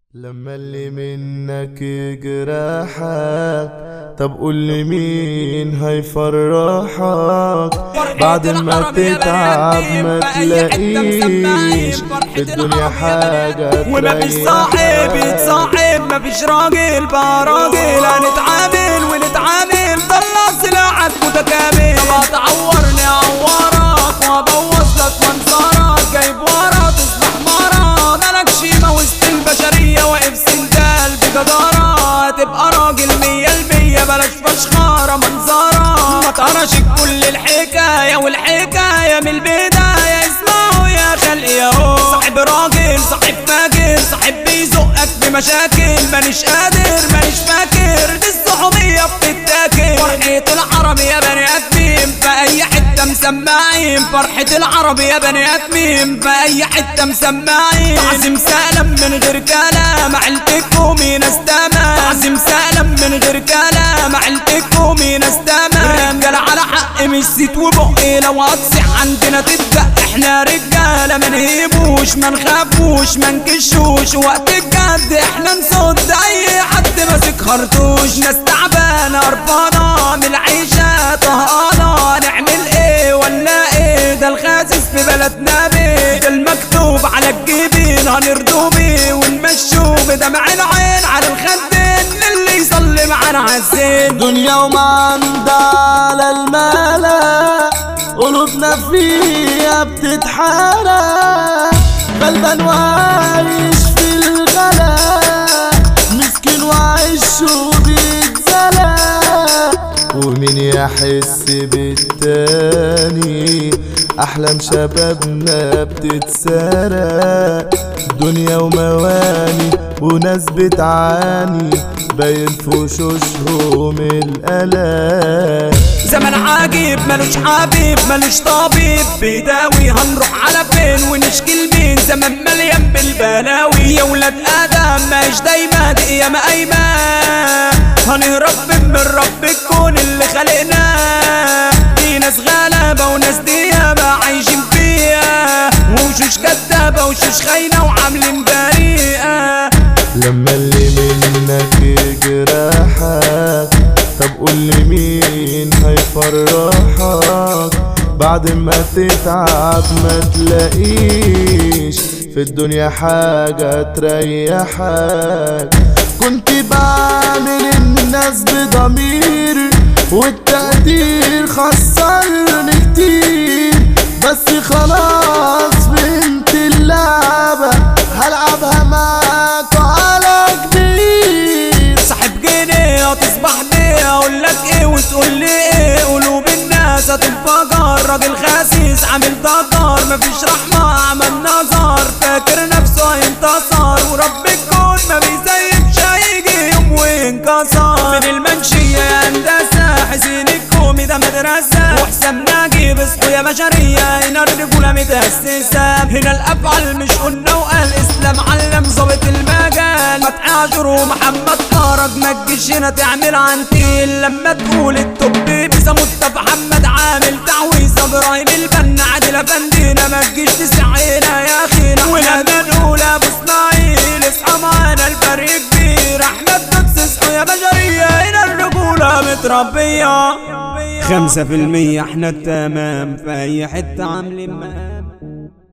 لما اللي منك جراحك طب قول لي مين هيفرحك بعد ما تتعب ما تلاقيش في الدنيا حاجة وما فيش صاحب يتصاحب ما فيش راجل بقى راجل هنتعامل ونتعامل طلع سلاحك متكامل طب هتعورني اعورك وابوظ لك منظرك جايب ورا تصبح مرة مالك شيمة وسط البشرية واقف سندال بجدارة هتبقى راجل مية المية بلاش فشخارة منظرة ما تقراش كل الحكاية والحكاية من البداية اسمعوا يا خلقي يا هو صاحب راجل صاحب فاجر صاحب بيزقك بمشاكل مانيش قادر مانيش فاكر دي الصحوبية بتتاكل فرحة العرب يا بني ادمين في اي حتة مسمعين فرحة العرب يا بني ادمين في اي حتة مسمعين تعزم سلام من غير كلام عيلتكم ناس تمام تعزم سلام من غير كلام عيلتكم ناس تمام الرجالة على حق مش زيت وبقي لو هتصيح عندنا تبدأ احنا رجالة ما نهيبوش ما نخافوش ما نكشوش وقت الجد احنا نصد اي حد ماسك خرطوش ناس تعبانة قرفانة من العيشة طهقانة نعمل ايه ولا ايه ده الخاسس في بلدنا بيه ده المكتوب على الجبين هنرضوا بيه ونمشوا بدمع العين على الخدين اللي يصلي معانا عالزين دنيا وما عندها على الملا قلوبنا فيها بتتحرق غلبان وعايش في الغلا مسكين وعايش وبيتزلق ومين يحس بالتاني احلام شبابنا بتتسرق دنيا ومواني وناس بتعاني باين في وشوشهم الالام زمن عاجب ملوش حبيب ملوش طبيب بيداوي هنروح على فين ونشكي لمين زمن مليان بالبلاوي يا ولاد ادم ماش دايما دي ايام ايمان هنهرب من رب الكون اللي خلقنا في ناس غلبة وناس ديابة عايشين فيها وشوش كدابة وشوش خاينة وعاملين بريئة لما اللي منك جراحك طب قول لي مين هيفرحك بعد ما تتعب ما تلاقيش في الدنيا حاجة تريحك كنت بعمل الناس بضمير والتقدير خسرني كتير بس خلاص فهمت اللعبة هلعبها معاك على كبير صاحب جنيه هتصبح بيه اقول لك ايه وتقول لي ايه قلوب الناس هتنفجر راجل خاسيس عامل ضجر مفيش رحمة عمل نظر فاكر نفسه هينتصر ورب الكون ما بيسيبش هيجي يوم وينكسر من المنشية يا هندسة حسين الكومي ده مدرسة وحسام ناجي اصحوا يا بشرية هنا الرجولة متأسسة هنا الأفعال مش قلنا وقال إسلام علم ظابط المجال فتحي عاشور ومحمد فرج ما تجيش هنا تعمل عنتيل لما تقول التوب بيسا مصطفى محمد عامل تعويصة ابراهيم البنا عادل افندينا ما تجيش تسعينا يا اخينا ولما نقول ابو اسماعيل اصحى معانا الفريق كبير احمد نفس اصحوا يا بشرية هنا الرجولة متربية خمسة في المية احنا التمام في اي حتة عاملين مقام